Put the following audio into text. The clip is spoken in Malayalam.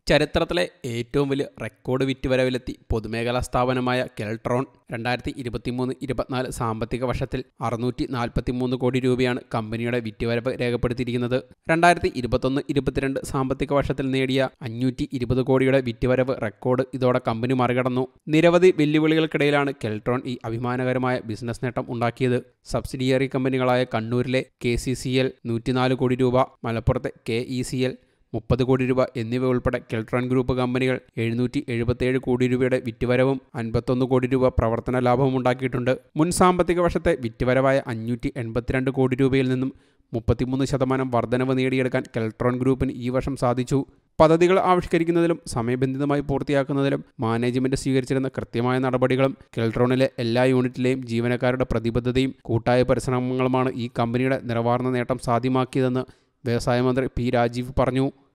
ചരിത്രത്തിലെ ഏറ്റവും വലിയ റെക്കോർഡ് വിറ്റുവരവിലെത്തി പൊതുമേഖലാ സ്ഥാപനമായ കെൽട്രോൺ രണ്ടായിരത്തി ഇരുപത്തിമൂന്ന് ഇരുപത്തിനാല് സാമ്പത്തിക വർഷത്തിൽ അറുന്നൂറ്റി നാൽപ്പത്തിമൂന്ന് കോടി രൂപയാണ് കമ്പനിയുടെ വിറ്റുവരവ് രേഖപ്പെടുത്തിയിരിക്കുന്നത് രണ്ടായിരത്തി ഇരുപത്തൊന്ന് ഇരുപത്തിരണ്ട് സാമ്പത്തിക വർഷത്തിൽ നേടിയ അഞ്ഞൂറ്റി ഇരുപത് കോടിയുടെ വിറ്റുവരവ് റെക്കോർഡ് ഇതോടെ കമ്പനി മറികടന്നു നിരവധി വെല്ലുവിളികൾക്കിടയിലാണ് കെൽട്രോൺ ഈ അഭിമാനകരമായ ബിസിനസ് നേട്ടം ഉണ്ടാക്കിയത് സബ്സിഡിയറി കമ്പനികളായ കണ്ണൂരിലെ കെ സി സി എൽ നൂറ്റിനാല് കോടി രൂപ മലപ്പുറത്തെ കെ ഇ സി എൽ മുപ്പത് കോടി രൂപ എന്നിവ ഉൾപ്പെടെ കെൽട്രോൺ ഗ്രൂപ്പ് കമ്പനികൾ എഴുന്നൂറ്റി എഴുപത്തേഴ് കോടി രൂപയുടെ വിറ്റുവരവും അൻപത്തൊന്ന് കോടി രൂപ പ്രവർത്തന ലാഭവും ഉണ്ടാക്കിയിട്ടുണ്ട് മുൻ സാമ്പത്തിക വർഷത്തെ വിറ്റുവരവായ അഞ്ഞൂറ്റി എൺപത്തിരണ്ട് കോടി രൂപയിൽ നിന്നും മുപ്പത്തിമൂന്ന് ശതമാനം വർധനവ് നേടിയെടുക്കാൻ കെൽട്രോൺ ഗ്രൂപ്പിന് ഈ വർഷം സാധിച്ചു പദ്ധതികൾ ആവിഷ്കരിക്കുന്നതിലും സമയബന്ധിതമായി പൂർത്തിയാക്കുന്നതിലും മാനേജ്മെന്റ് സ്വീകരിച്ചിരുന്ന കൃത്യമായ നടപടികളും കെൽട്രോണിലെ എല്ലാ യൂണിറ്റിലെയും ജീവനക്കാരുടെ പ്രതിബദ്ധതയും കൂട്ടായ പരിശ്രമങ്ങളുമാണ് ഈ കമ്പനിയുടെ നിറവാർന്ന നേട്ടം സാധ്യമാക്കിയതെന്ന് വ്യവസായ മന്ത്രി പി രാജീവ് പറഞ്ഞു